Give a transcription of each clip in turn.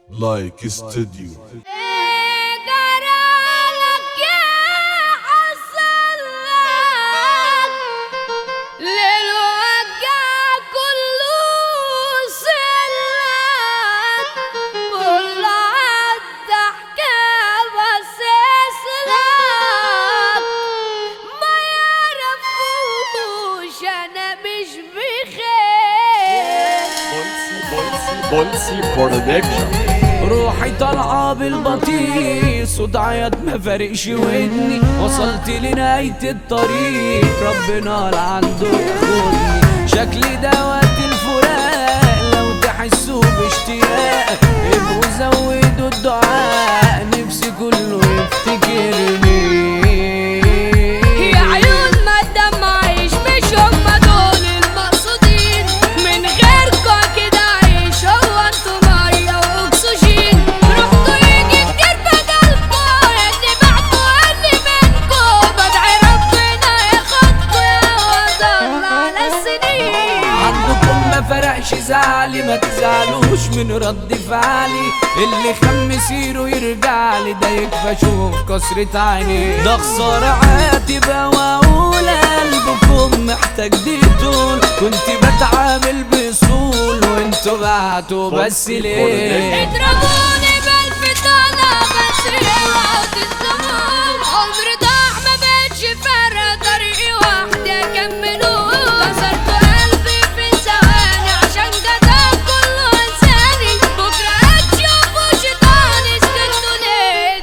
لايك استوديو جرالك يا حسلك للوجع كله سلك كل عدى حكاية بس اسلك ما يعرفوش انا مش بخير بولسي برودكشن روحي طالعة بالبطيء صوت عيط ما فارقش ودني وصلت لنهاية الطريق ربنا لعنده ياخدني شكلي دوت الفراق لو تحسوا باشتياق ابقوا زودوا الدعاء نفسي كله يفتكرني يا عيون ما تدمعيش مش هما دول المقصودين من غيركوا كده عيش هو انتوا ميه واكسجين رحتوا يجي كتير بدلكوا اللي بعتوا اللي منكوا بدعي ربنا ياخدكوا يا وضل على السنين عندكم ما فرقش زعلي ما تزعلوش من رد فعلي اللي خم سيره يرجع لي ده يكفى شوف كسرة عيني ده خسارة عاتبة واقول قلبكم محتاج ديتون كنت بتعامل بصول وانتوا بعتوا بس ليه اضربوني بالفتانة بس اوعوا تظلموا عمري ضاع ما بقتش فارقة طريقي وحدي اكمله كسرت قلبي في ثواني عشان جدع كله انساني بكرة هتشوفوا شيطاني سكتوا ليه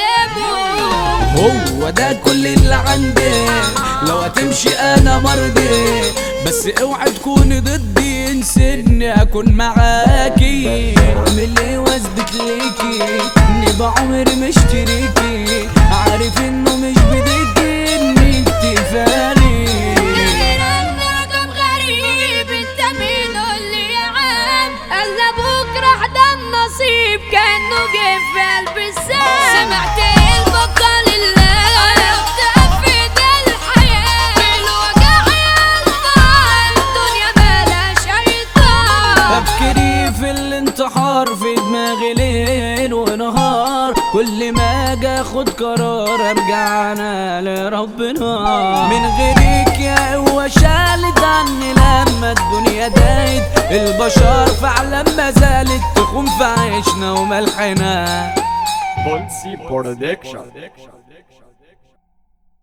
اتكلموا هو ده كل اللي عندي لو هتمشي انا مرضي بس اوعي تكوني ضدي انسني اكون معاكي اعمل ايه واثبت ليكي اني بعمري مشتريكي عارف انه مش بديكي انك تفاري غير ان رقم غريب انت مين قولي يا عم قال بكره ده النصيب كانه جه في قلب السام سمعت البقى لله عرفت افيد الحياه بالوجع يا الدنيا بلاش شيطان تفكيري في الانتحار في دماغي ليل ونهار كل ما اجي اخد قرار ارجع انا لربنا من غيرك يا قوة شالت عني لما الدنيا دايت البشر فعلا ما زالت تخون في عيشنا وملحنا بولسي برودكشن